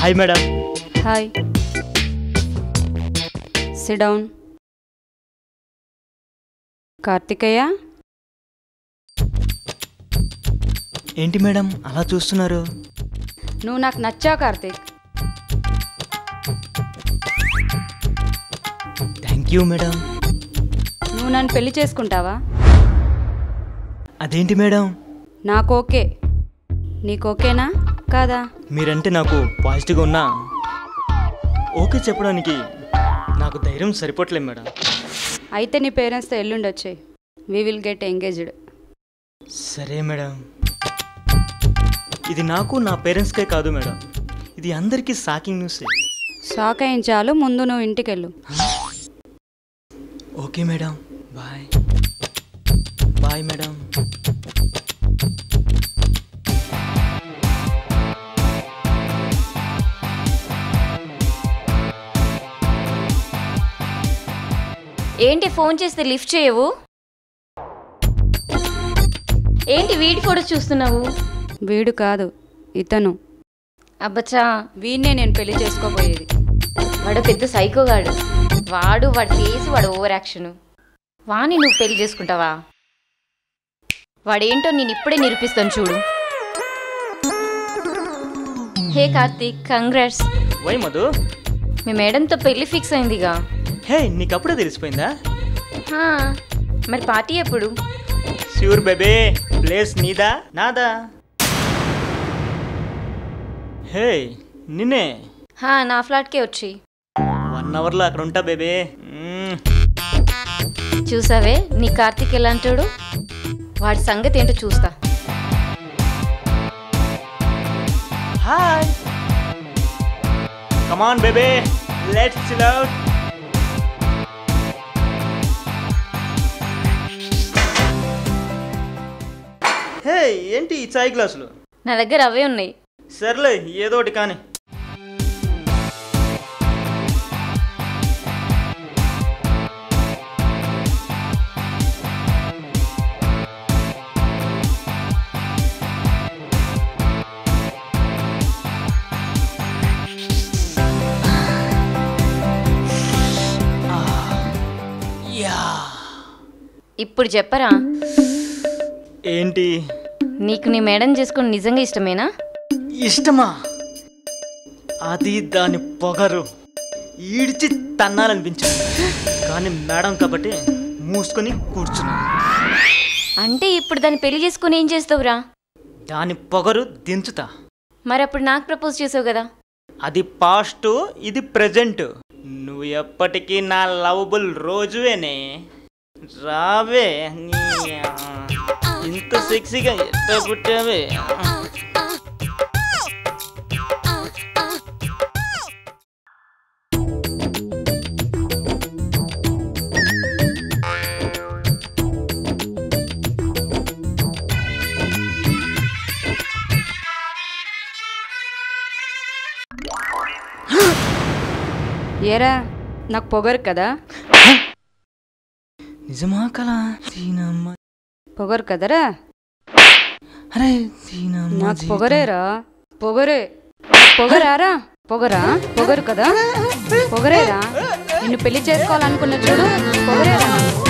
Hi madam hi sit down Karthikeya ఏంటి madam అలా చూస్తున్నారు నువ్వు నాకు నచ్చావు కార్తీక్ థ్యాంక్ యూ మేడం నువ్వు నన్ను పెళ్లి చేసుకుంటావా అదేంటి మేడం నాకు ఓకే నీకు ఓకేనా కాదా మీరంటే నాకు పాజిటివ్గా ఉన్నా ఓకే చెప్పడానికి నాకు ధైర్యం సరిపోవట్లేదు మేడం అయితే నీ పేరెంట్స్తో ఎల్లుండి వచ్చాయి వీ విల్ గెట్ ఎంగేజ్డ్ సరే మేడం ఇది నాకు నా పేరెంట్స్కే కాదు మేడం ఇది అందరికీ షాకింగ్ న్యూస్ షాక్ అయిన చాలు ముందు నువ్వు ఇంటికి వెళ్ళు okay madam bye bye madam ఏంటి ఫోన్ చేస్తే లిఫ్ట్ చేయవు ఏంటి వీడి ఫోటో చూస్తున్నావు వీడు కాదు ఇతను అబ్బచ్చా వీడినే నేను పెళ్లి చేసుకోబోయేది వాడు పెద్ద సైకోగాడు వాడు వాడి ఫేస్ వాడు ఓవర్ యాక్షన్ వాణ్ణి నువ్వు పెళ్లి చేసుకుంటావా వాడేంటో నేను ఇప్పుడే నిరూపిస్తాను చూడు hey Karthik congrats why Madhu మీ మేడంతో పెళ్లి ఫిక్స్ అయిందిగా హే నీకు అప్పుడే తెలిసిపోయిందా హా, మరి పార్టీ ఎప్పుడు ష్యూర్ బేబే ప్లేస్ నీదా నాదా హే నిన్నే హా, నా ఫ్లాట్కే వచ్చి వన్ అవర్లో అక్కడ ఉంటా బేబే మ్మ్. చూసావే నీ కార్తీక్ ఎలాంటాడు వాడి సంగతి ఏంటో చూస్తా hi come on baby let's chill out hey ఏంటి ఈ చాయ్ గ్లాసులు నా దగ్గర అవే ఉన్నాయి సర్లే ఏదో ఒకటి కానీ ఇప్పుడు చెప్పరా ఏంటి నీకు నీ మేడం చేసుకుని నిజంగా ఇష్టమేనా ఇష్టమా అది దాని పొగరు ఈడ్చి తన్నాలనిపించింది కానీ మేడం కాబట్టి మూసుకొని కూర్చున్నా అంటే ఇప్పుడు దాన్ని పెళ్లి చేసుకుని ఏం చేస్తావురా దాని పొగరు దించుతా మరి అప్పుడు నాకు ప్రపోజ్ చేసావు కదా అది పాస్ట్ ఇది ప్రజెంట్ నువ్వు ఎప్పటికీ నా లవబుల్ రోజువేనే రావే నీ- ఇంత సెక్సీగా ఎట్ట పుట్టావే ఏరా నాకు పొగరు కదా నిజమా కలా దీనమ్మ పొగరు కదరా అరే దీనమ్మ నాకు జీవితం. పొగరేరా పొగరే నాకు పొగరారా పొగరా పొగరు కదా పొగరేరా నిన్ను పెళ్లి చేసుకోవాలనుకున్న చూడు పొగరేరా నాకు